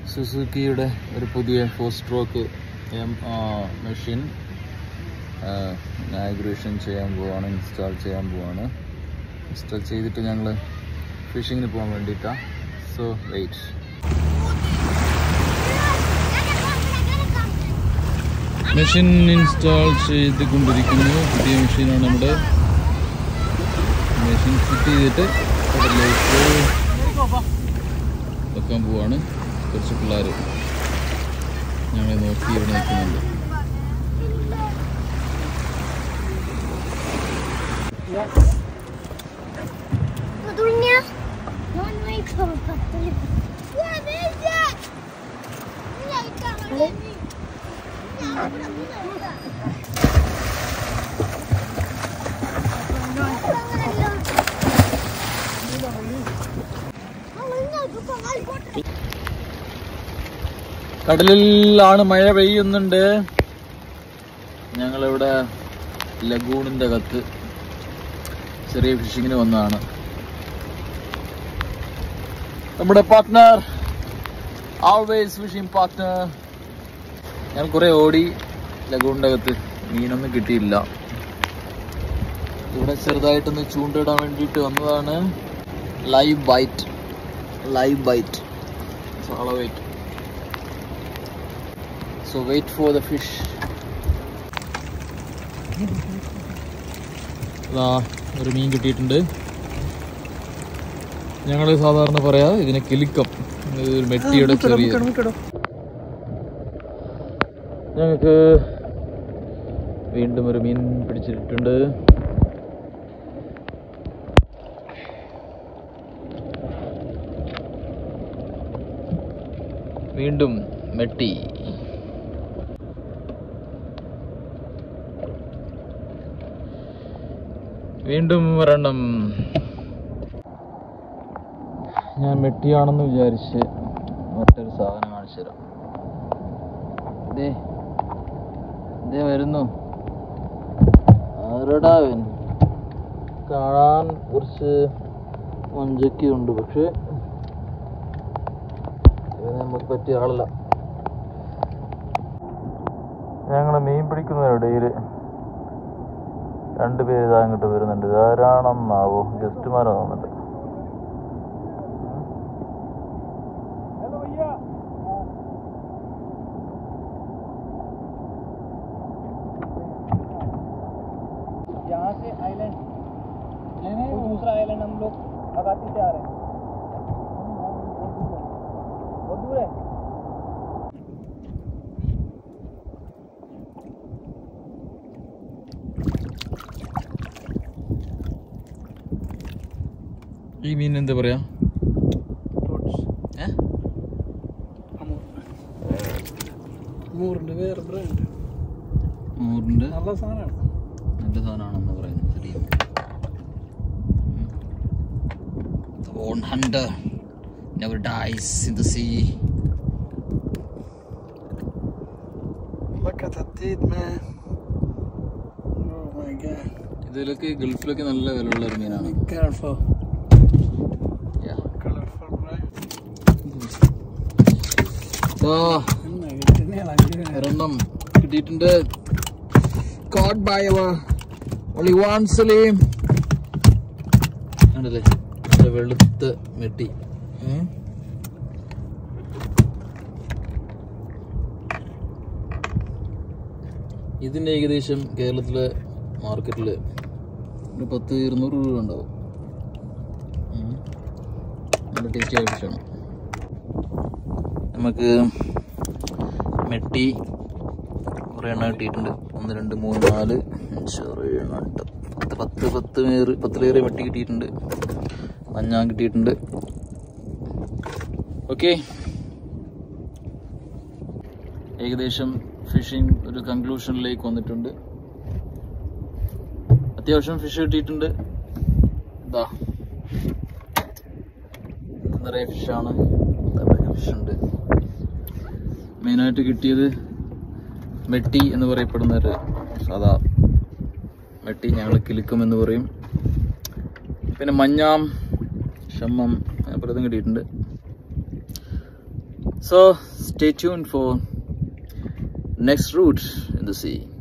സുസുക്കിയുടെ ഒരു പുതിയ four stroke machine inauguration ചെയ്യാൻ പോവാണ് ഇൻസ്റ്റാൾ ചെയ്യാൻ പോവാണ് ഇൻസ്റ്റാൾ ചെയ്തിട്ട് ഞങ്ങൾ ഫിഷിങ്ങിന് പോകാൻ വേണ്ടിയിട്ടാണ് സോ വെയിറ്റ് മെഷീൻ ഇൻസ്റ്റാൾ ചെയ്തുകൊണ്ടിരിക്കുന്നു പുതിയ മെഷീനാണ് നമ്മുടെ മെഷീൻ ഫിറ്റ് ചെയ്തിട്ട് കടലിലേക്ക് വെക്കാൻ പോവാണ് കുറച്ച് പിള്ളേർ ഞങ്ങളെ നോക്കി ഇവിടെ നിൽക്കുന്നുണ്ട് Подуня. Вон мои попали. Я везде. കടലിലാണ് മഴ പെയ്യുന്നുണ്ട് ഞങ്ങളിവിടെ ലഗൂണിന്റെ അകത്ത് ചെറിയ ഫിഷിങ്ങിന് വന്നതാണ് നമ്മുടെ പാർട്ട്ണർ ആൾവേസ് ഫിഷിംഗ് പാർട്ട്ണർ ഞാൻ കുറെ ഓടി ലഗൂണിന്റെ അകത്ത് മീനൊന്നും കിട്ടിയില്ല ഇവിടെ ചെറുതായിട്ടൊന്ന് ചൂണ്ടിടാൻ വേണ്ടിയിട്ട് വന്നതാണ് ലൈവ് ബൈറ്റ് ലൈവ് ബൈറ്റ് ചാള wait So wait for the fish. ദാ ഒരു മീൻ കിട്ടിയിട്ടുണ്ട് ഞങ്ങൾ സാധാരണ പറയാ ഇതിനെ കിലിക്കം ഇത് ഒരു മെട്ടിയുടെ ചെറിയ ഞങ്ങൾക്ക് വീണ്ടും ഒരു മീൻ പിടിച്ചിട്ടുണ്ട് വീണ്ടും മെട്ടി വീണ്ടും ഒരെണ്ണം ഞാൻ മെട്ടിയാണെന്ന് വിചാരിച്ച് മറ്റൊരു സാധനം കാണിച്ചു തരാം ദേ ദേ വരുന്നു ആരടാവൻ കാണാൻ കുറച്ച് മഞ്ചൊക്കെ ഉണ്ട് പക്ഷെ ഇവന് നമുക്ക് പറ്റിയ ആളല്ല ഞങ്ങൾ മീൻ പിടിക്കുന്നതിനിടയിൽ രണ്ടുപേര് ഇതാ ഇങ്ങോട്ട് വരുന്നുണ്ട് ഇതാരാണെന്നാവോ ഗസ്റ്റുമാരോ തോന്നുന്നുണ്ട് यहाँ से आइलैंड वो दूसरा आइलैंड हम लोग लगाते जा रहे हैं बहुत दूर है ഈ മീൻ എന്താ പറയാ ഏ? മൂറിന്റെ വേറെ ബ്രാൻഡ് മൂറിന്റെ നല്ല സാധനമാണ് നല്ല സാധനമാണെന്ന് പറയുന്നു ശരി Bone hunter never dies in the sea. Look at that teeth, man. Oh my god. ഇതിലൊക്കെ ഗൾഫിലൊക്കെ നല്ല വിലയുള്ള ഒരു മീനാണ് Be careful. Yeah. Colorful, right? ദാ, എന്നാ കിട്ടുന്നേ അങ്ങനെ ഒരെണ്ണം കിട്ടിയിട്ടുണ്ട് caught by our only one Saleem കണ്ടില്ലേ നല്ല വെളുത്ത മെട്ടി ഏ? ഇതിന് ഏകദേശം കേരളത്തിലെ മാർക്കറ്റിൽ ഒരു പത്ത് ഇരുന്നൂറ് രൂപ ഉണ്ടാവും ഉം. നല്ല ടേസ്റ്റി ആയ ഫിഷാണ് നമുക്ക് മെട്ടി കുറേ എണ്ണം കിട്ടിയിട്ടുണ്ട് ഒന്ന് രണ്ട് മൂന്ന് നാല് അഞ്ച് ആറ് ഏഴ് എട്ട് പത്ത് പത്ത് പത്ത് പേര് പത്തിലേറെ മെട്ടി കിട്ടിയിട്ടുണ്ട് മഞ്ഞാൻ കിട്ടിയിട്ടുണ്ട് ഓക്കെ ഏകദേശം ഫിഷിംഗ് ഒരു കൺക്ലൂഷനിലേക്ക് വന്നിട്ടുണ്ട് അത്യാവശ്യം ഫിഷ് കിട്ടിയിട്ടുണ്ട് ഇതാ നിറയെ ഫിഷാണ് ഫിഷ് ഉണ്ട് മെയിനായിട്ട് കിട്ടിയത് മെട്ടി എന്ന് പറയപ്പെടുന്ന ഒരു സാധാ മെട്ടി ഞങ്ങൾ കിലുക്കം എന്ന് പറയും പിന്നെ മഞ്ഞാം ഷമ്മം അങ്ങനെ പലതും കിട്ടിയിട്ടുണ്ട് So stay tuned for next route in the sea.